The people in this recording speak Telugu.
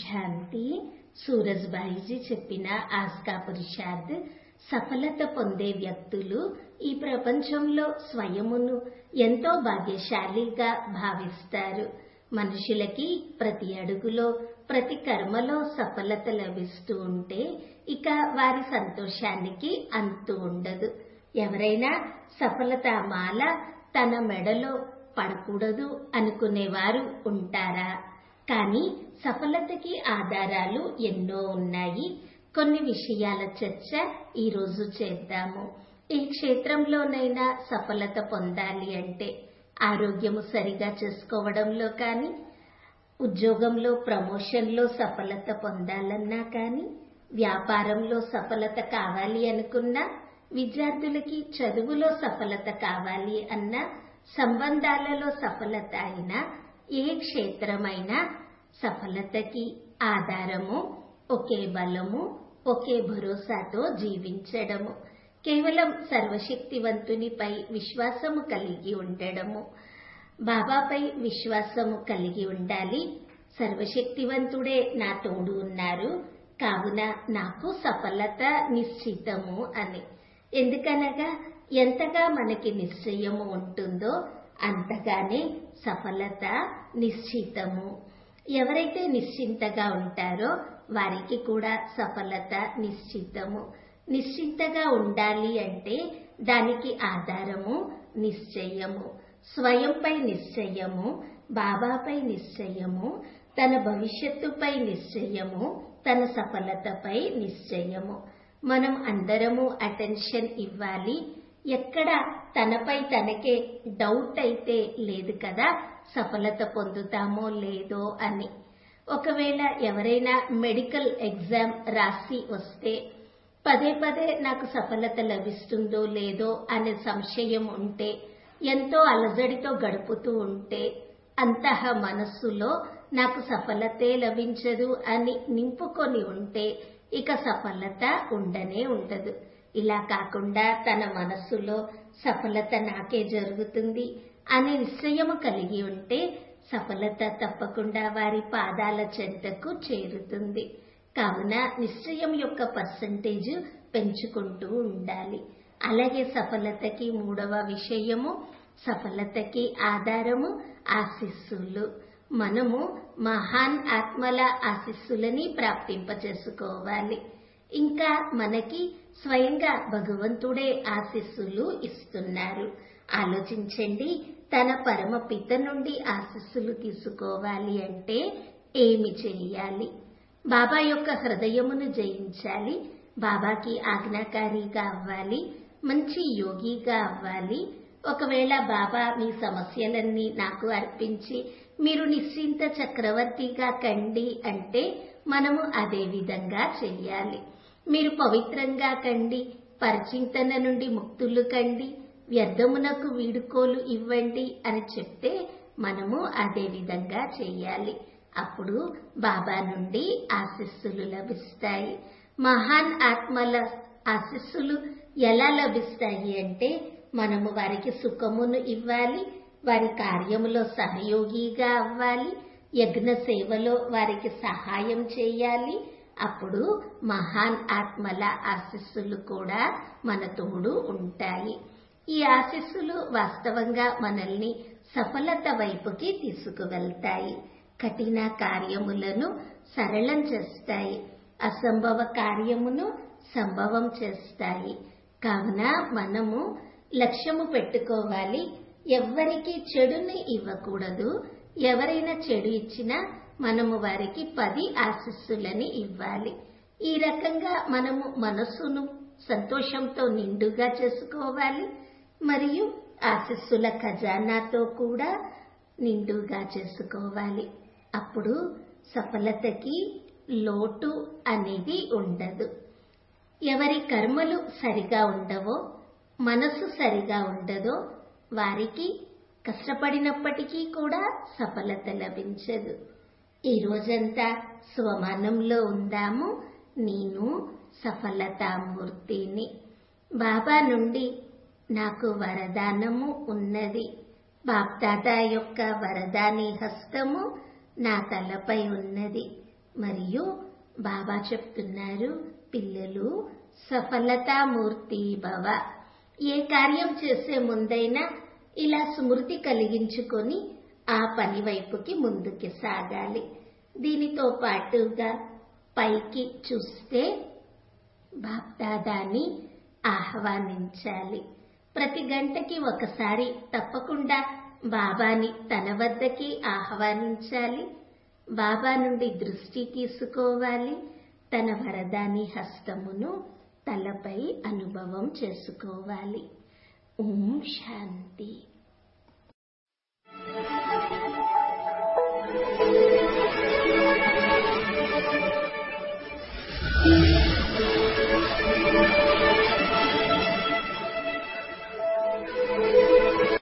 శాంతి సూరజ్భాయిజీ చెప్పిన ఆస్కా పురుషార్థ్ సఫలత పొందే వ్యక్తులు ఈ ప్రపంచంలో స్వయమును ఎంతో భాగ్యశాలిగా భావిస్తారు మనుషులకి ప్రతి అడుగులో ప్రతి కర్మలో సఫలత లభిస్తూ ఉంటే ఇక వారి సంతోషానికి అంతు ఉండదు ఎవరైనా సఫలత మాల తన మెడలో పడకూడదు అనుకునేవారు ఉంటారా కానీ సఫలతకి ఆధారాలు ఎన్నో ఉన్నాయి కొన్ని విషయాల చర్చ ఈ రోజు చేద్దాము ఏ క్షేత్రంలోనైనా సఫలత పొందాలి అంటే ఆరోగ్యము సరిగా చేసుకోవడంలో కానీ ఉద్యోగంలో ప్రమోషన్లో సఫలత పొందాలన్నా కానీ వ్యాపారంలో సఫలత కావాలి అనుకున్నా విద్యార్థులకి చదువులో సఫలత కావాలి అన్నా సంబంధాలలో సఫలత అయినా ఏ క్షేత్రమైనా సఫలతకి ఆధారము ఒకే బలము ఒకే భరోసాతో జీవించడము కేవలం సర్వశక్తివంతునిపై విశ్వాసము కలిగి ఉండడము బాబాపై విశ్వాసము కలిగి ఉండాలి సర్వశక్తివంతుడే నా తోడు ఉన్నారు కావున నాకు సఫలత నిశ్చితము అని ఎందుకనగా ఎంతగా మనకి నిశ్చయము ఉంటుందో అంతగానే సఫలత నిశ్చితము ఎవరైతే నిశ్చింతగా ఉంటారో వారికి కూడా సఫలత నిశ్చితము నిశ్చింతగా ఉండాలి అంటే దానికి ఆధారము నిశ్చయము స్వయంపై నిశ్చయము బాబాపై నిశ్చయము తన భవిష్యత్తుపై నిశ్చయము తన సఫలతపై నిశ్చయము మనం అందరము అటెన్షన్ ఇవ్వాలి ఎక్కడ తనపై తనకే డౌట్ అయితే లేదు కదా సఫలత పొందుతామో లేదో అని ఒకవేళ ఎవరైనా మెడికల్ ఎగ్జామ్ రాసి వస్తే పదే పదే నాకు సఫలత లభిస్తుందో లేదో అనే సంశయం ఉంటే ఎంతో అలజడితో గడుపుతూ ఉంటే అంతః మనస్సులో నాకు సఫలతే లభించదు అని నింపుకొని ఉంటే ఇక సఫలత ఉండనే ఉండదు ఇలా కాకుండా తన మనస్సులో సఫలత నాకే జరుగుతుంది అనే నిశ్చయము కలిగి ఉంటే సఫలత తప్పకుండా వారి పాదాల చెంతకు చేరుతుంది కావున నిశ్చయం యొక్క పర్సంటేజ్ పెంచుకుంటూ ఉండాలి అలాగే సఫలతకి మూడవ విషయము సఫలతకి ఆధారము ఆశిస్సులు మనము మహాన్ ఆత్మల ఆశిస్సులని ప్రాప్తింపచేసుకోవాలి ఇంకా మనకి స్వయంగా భగవంతుడే ఆశిస్సులు ఇస్తున్నారు ఆలోచించండి తన పరమ పిత నుండి ఆశిస్సులు తీసుకోవాలి అంటే ఏమి చేయాలి బాబా యొక్క హృదయమును జయించాలి బాబాకి ఆజ్ఞాకారిగా అవ్వాలి మంచి యోగిగా అవ్వాలి ఒకవేళ బాబా మీ సమస్యలన్నీ నాకు అర్పించి మీరు నిశ్చింత చక్రవర్తిగా కండి అంటే మనము అదే విధంగా చెయ్యాలి మీరు పవిత్రంగా కండి పరిచింతన నుండి ముక్తులు కండి వ్యర్థమునకు వీడుకోలు ఇవ్వండి అని చెప్తే మనము అదే విధంగా చెయ్యాలి అప్పుడు బాబా నుండి ఆశస్సులు లభిస్తాయి మహాన్ ఆత్మల ఆశస్సులు ఎలా లభిస్తాయి అంటే మనము వారికి సుఖమును ఇవ్వాలి వారి కార్యములో సహయోగిగా అవ్వాలి యజ్ఞ సేవలో వారికి సహాయం చేయాలి అప్పుడు మహాన్ ఆత్మల ఆశస్సులు కూడా మన తోడు ఉంటాయి ఈ ఆశస్సులు వాస్తవంగా మనల్ని సఫలత వైపుకి తీసుకువెళ్తాయి కఠిన కార్యములను సరళం చేస్తాయి అసంభవ కార్యమును సంభవం చేస్తాయి కావున మనము లక్ష్యము పెట్టుకోవాలి ఎవ్వరికి చెడుని ఇవ్వకూడదు ఎవరైనా చెడు ఇచ్చినా మనము వారికి పది ఆశస్సులని ఇవ్వాలి ఈ రకంగా మనము మనస్సును సంతోషంతో నిండుగా చేసుకోవాలి మరియు ఆశస్సుల ఖజానాతో కూడా నిండుగా చేసుకోవాలి అప్పుడు సఫలతకి లోటు అనేది ఉండదు ఎవరి కర్మలు సరిగా ఉండవో మనసు సరిగా ఉండదో వారికి కష్టపడినప్పటికీ కూడా సఫలత లభించదు ఈ రోజంతా స్వమానంలో ఉందాము నేను సఫలతామూర్తిని బాబా నుండి నాకు వరదానము ఉన్నది బాప్దాదా యొక్క వరదాని హస్తము నా తలపై ఉన్నది మరియు బాబా చెప్తున్నారు పిల్లలు సఫలతామూర్తి భవ ఏ కార్యం చేసే ముందైనా ఇలా స్మృతి కలిగించుకొని ఆ పని వైపుకి ముందుకి సాగాలి దీనితో పాటుగా పైకి చూస్తే బాప్దాదాని ఆహ్వానించాలి ప్రతి గంటకి ఒకసారి తప్పకుండా బాబాని తన వద్దకి ఆహ్వానించాలి బాబా నుండి దృష్టి తీసుకోవాలి తన వరదాని హస్తమును తలపై అనుభవం చేసుకోవాలి ఓం శాంతి